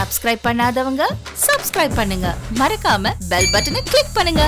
Subscribe பண்ணாதவங்க subscribe பண்ணுங்க மறக்காம பெல் பட்டனை கிளிக் பண்ணுங்க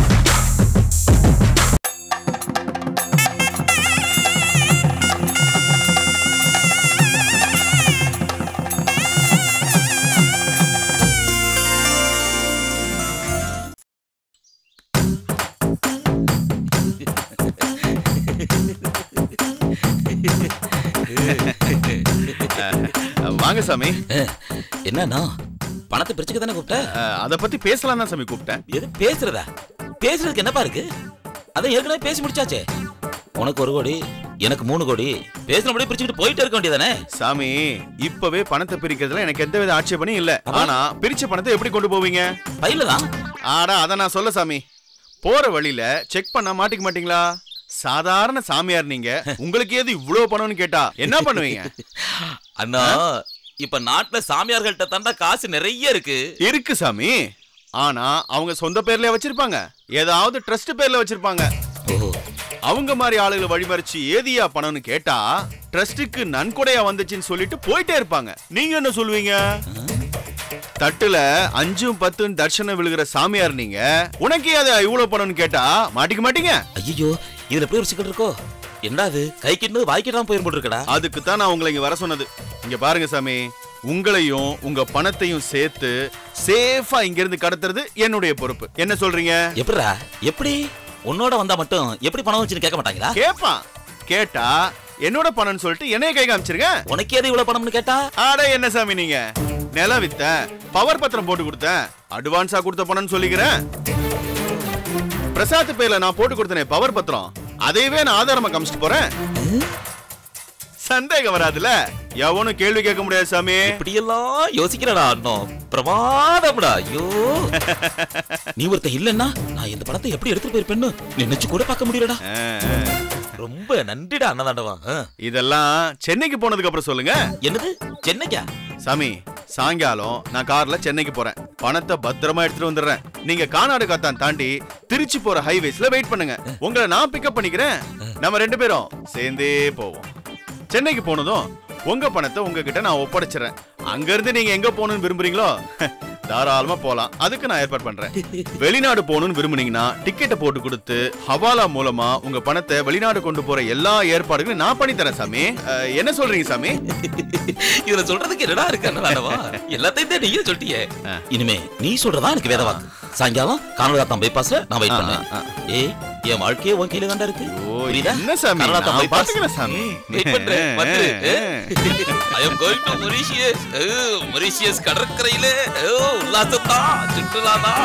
வாங்க சாமி என்னண்ணா பணத்தை பிரிச்சுக்க தானே கூப்பிட்ட அஹ், அத பத்தி பேசலாம் தான் சாமி கூப்பிட்டேன் எது பேசுறதா பேசுறதுக்கு என்னப்பா இருக்கு அதான் ஏற்கனவே பேசி முடிச்சாச்சே உனக்கு ஒரு கோடி எனக்கு மூணு கோடி பேசினபடியே பிரிச்சுக்கிட்டு போயிட்டே இருக்க வேண்டியதானே சாமி இப்பவே பணத்தை பிரிக்கிறதுல எனக்கு எந்த வித ஆட்சேபனையும் இல்ல ஆனா பிரிச்ச பணத்தை எப்படி கொண்டு போவீங்க பையில தான் ஆடா அத நான் சொல்ல சாமி போற வழியில செக் பண்ண மாட்டிக்க மாட்டீங்களா சாதாரண சாமியார் நீங்க உங்களுக்கு ஏது இவ்வளவு பணம்னு கேட்டா என்ன பண்ணுவீங்க அண்ணா இப்ப நாட்டுல சாமியார்கள்ட்ட தாண்டா காசு நிறைய இருக்கு இருக்கு சாமி ஆனா அவங்க சொந்த பேர்ல வச்சிருப்பாங்க ஏதாவது ட்ரஸ்ட் பேர்ல வச்சிருப்பாங்க ஓ அவங்க மாதிரி ஆளுகளை வழிமறிச்சு ஏதியா பணம்னு கேட்டா ட்ரஸ்டுக்கு நன்கொடையா வந்துச்சுன்னு சொல்லிட்டு போயிட்டே இருப்பாங்க நீங்க என்ன சொல்லுவீங்க தட்டுல அஞ்சும் பத்தும் தர்ஷனம் விழுகிற சாமியார் நீங்க உனக்கு அது இவ்வளவு பணம்னு கேட்டா மாட்டிக்க மாட்டீங்க ஐயோ இதுல எப்படி ஒரு சிக்கல் இருக்கோ என்னடா அது கை கிட்டு வாய்க்கிட்டான் போயிரும் போட்டு இருக்கடா அதுக்கு தான் நான் உங்களை இங்க வர சொன்னது இங்க பாருங்க சாமி உங்களையும் உங்க பணத்தையும் சேர்த்து சேஃபா இங்க இருந்து கடத்துறது என்னுடைய பொறுப்பு என்ன சொல்றீங்க எப்படிடா எப்படி உன்னோட வந்தா மட்டும் எப்படி பணம் வச்சுன்னு கேட்க மாட்டாங்களா கேப்பான் கேட்டா என்னோட பணம்னு சொல்லிட்டு என்னைய கை காமிச்சிருங்க உனக்கு எது இவ்வளவு பணம்னு கேட்டா ஆட என்ன சாமி நீங்க நிலம் வித்தேன் பவர் பத்திரம் போட்டு கொடுத்தேன் அட்வான்ஸா கொடுத்த பணம்னு சொல்லிக்கிறேன் பிரசாத் பேர்ல நான் போட்டு கொடுத்தனே பவர் பத்திரம் அதையவே நான் ஆதாரமா காமிச்சிட்டு போறேன் சந்தேகம் வராதுல எவனும் கேள்வி கேட்க முடியாது சாமி இப்படியெல்லாம் யோசிக்கிறடா அண்ணன் பிரமாதம்டா ஐயோ நீ ஒருத்த இல்லன்னா நான் இந்த பணத்தை எப்படி எடுத்துட்டு போயிருப்பேன்னு நினைச்சு கூட பார்க்க முடியலடா ஆ, ஆ. ரொம்ப நன்றிடா அண்ணதாண்டவா ஆ. இதெல்லாம் சென்னைக்கு போனதுக்கு அப்புறம் சொல்லுங்க என்னது சென்னைக்கா சாமி சாயங்காலம் நான் கார்ல சென்னைக்கு போறேன் பணத்தை பத்திரமா எடுத்துட்டு வந்துடுறேன் நீங்க கானாடு காத்தான் தாண்டி திருச்சி போற ஹைவேஸ்ல வெயிட் பண்ணுங்க உங்களை நான் பிக்கப் பண்ணிக்கிறேன் நம்ம ரெண்டு பேரும் சேர்ந்தே போவோம் சென்னைக்கு போனதும் உங்க பணத்தை உங்ககிட்ட நான் ஒப்படைச்சிடுறேன் அங்க இருந்து நீங்க எங்க போகணும்னு விரும்புறீங்களோ தாராளமா போலாம் அதுக்கு நான் ஏற்பாடு பண்றேன் வெளிநாடு போகணும்னு விரும்புனீங்கன்னா டிக்கெட்டை போட்டு கொடுத்து ஹவாலா மூலமா உங்க பணத்தை வெளிநாடு கொண்டு போற எல்லா ஏற்பாடுகளையும் நான் பண்ணி தரேன் சாமி அஹ், என்ன சொல்றீங்க சாமி இதுல சொல்றதுக்கு என்னடா இருக்கு அண்ணதாண்டவா எல்லாத்தையும் தான் நீயே சொல்லிட்டியே இனிமே நீ சொல்றதா எனக்கு வேத வாக்கு சாயங்காலம் கானடாத்தான் பைபாஸ்ல நான் வெயிட் ஆ, பண்ணேன் ஆ, ஏய் என் வாழ்க்கையே உன் கையில தாண்டா இருக்கு ஓ, புரியுதா? என்ன சாமி? கானடாத்தான் நான் bypass. பாத்துக்கிறேன் சாமி. வெயிட் பண்றேன் வந்துரு I am going to Mauritius Mauritius கடற்கரையில உல்லாசத்தா சுற்றுலாதா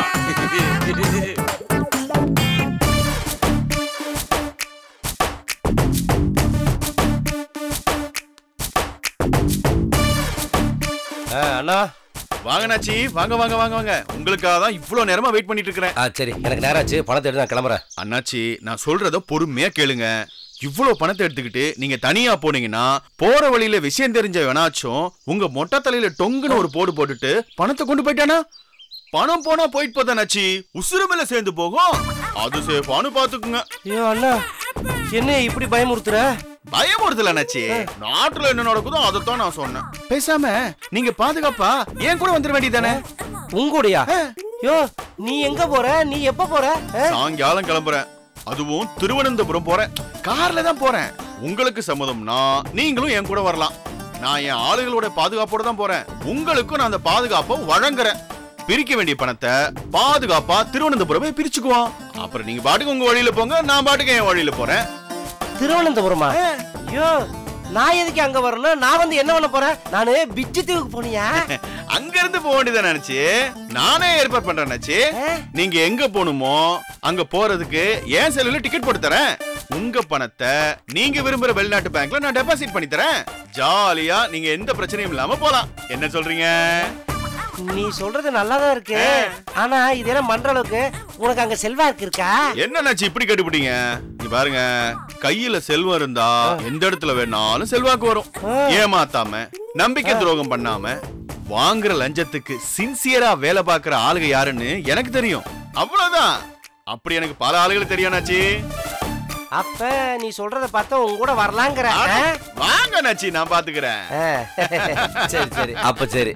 ஆ, அண்ணா வாங்க நாச்சி வாங்க வாங்க வாங்க வாங்க உங்களுக்காக தான் இவ்வளவு நேரமா வெயிட் பண்ணிட்டு இருக்கிறேன் ஆ சரி எனக்கு நேரம் ஆச்சு பணத்தை எடுத்து நான் கிளம்புறேன் அண்ணாச்சி நான் சொல்றத பொறுமையா கேளுங்க இவ்வளவு பணத்தை எடுத்துக்கிட்டு நீங்க தனியா போனீங்கன்னா போற வழியில விஷயம் தெரிஞ்ச வேணாச்சும் உங்க மொட்டை தலையில டொங்குன்னு ஒரு போடு போட்டுட்டு பணத்தை கொண்டு போயிட்டானா பணம் போனா போயிட்டு போதானாச்சி உசுறு மேல சேர்ந்து போகும் அது சேஃபானு பாத்துக்குங்க ஐயோ அண்ணா என்ன இப்படி பயமுறுத்துற பயமுறுத்தல அண்ணாச்சி நாட்டுல என்ன நடக்குதோ அதைத்தான் நான் சொன்னேன் பேசாம நீங்க பாதுகாப்பா ஏன் கூட வந்துட வேண்டியதானே உங்கூடயா யோ நீ எங்க போற நீ எப்ப போற ஆ? சாயங்காலம் கிளம்புறேன் அதுவும் திருவனந்தபுரம் போறேன் கார்ல தான் போறேன் உங்களுக்கு சம்மதம்னா நீங்களும் என் கூட வரலாம் நான் என் ஆளுகளோட பாதுகாப்போட தான் போறேன் உங்களுக்கும் நான் அந்த பாதுகாப்பை வழங்குறேன் பிரிக்க வேண்டிய பணத்தை பாதுகாப்பா திருவனந்தபுரமே பிரிச்சுக்குவோம் அப்புறம் நீங்க பாட்டுக்கு உங்க வழியில போங்க நான் பாட்டுக்கு என் வழியில போறேன் திருவனந்தபுரமா ஐயோ நான் எதுக்கு அங்க வரணும் நான் வந்து என்ன பண்ண போறேன் நானு பிச்சு தீவுக்கு போனியா அங்க இருந்து போக வேண்டியதா நினைச்சு நானே ஏற்பாடு பண்றேன் நினைச்சு நீங்க எங்க போகணுமோ அங்க போறதுக்கு என் செல்லுல டிக்கெட் போட்டு தரேன் உங்க பணத்தை நீங்க விரும்புற வெளிநாட்டு பேங்க்ல நான் டெபாசிட் பண்ணி தரேன் ஜாலியா நீங்க எந்த பிரச்சனையும் இல்லாம போலாம் என்ன சொல்றீங்க நீ சொல்றது நல்லாதான் இருக்கு ஆனா இதெல்லாம் பண்ற அளவுக்கு உனக்கு அங்க செல்வாக்கு இருக்கா என்ன நினைச்சு இப்படி கேட்டுப்பிட்டீங்க இங்க பாருங்க கையில செல்வம் இருந்தா எந்த இடத்துல வேணாலும் செல்வாக்கு வரும் ஏமாத்தாம நம்பிக்கை துரோகம் பண்ணாம வாங்குற லஞ்சத்துக்கு சின்சியரா வேலை பார்க்கிற ஆளுங்க யாருன்னு எனக்கு தெரியும் அவ்வளவுதான் அப்படி எனக்கு பல ஆளுகள் தெரியானாச்சி அப்ப நீ சொல்றத பார்த்தா உன் கூட வரலாங்கிற ஆ? வாங்க நாச்சி நான் பாத்துக்கிறேன் ஆ. சரி சரி அப்ப சரி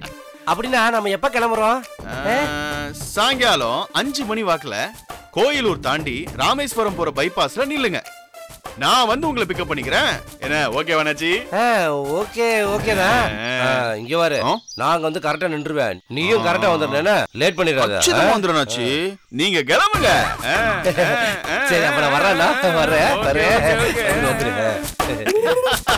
அப்படின்னா நம்ம எப்ப கிளம்புறோம் அஹ், சாயங்காலம் அஞ்சு மணி வாக்குல கோயிலூர் தாண்டி ராமேஸ்வரம் போற பைபாஸ்ல நில்லுங்க நான் வந்து உங்களை பிக்கப் பண்ணிக்கிறேன் என்ன ஓகே வேணாச்சி ஓகே ஓகே தான் ஆ. இங்க பாரு ஆ? நாங்க வந்து கரெக்டா நின்றுவேன் நீயும் கரெக்டா வந்துடுறேன்னா லேட் பண்ணிடாத ஆ? வந்துடுறாச்சு நீங்க கிளம்புங்க அஹ், அஹ், அஹ். சரி அப்ப நான் வர்றேன்னா வர்றேன் ஓகே, வர்றேன் ஓகே, ஓகே. வந்துரு.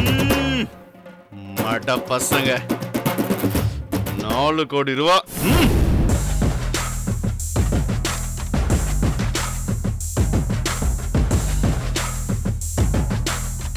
ம், மட பசங்க நாலு கோடி ரூபா ம்.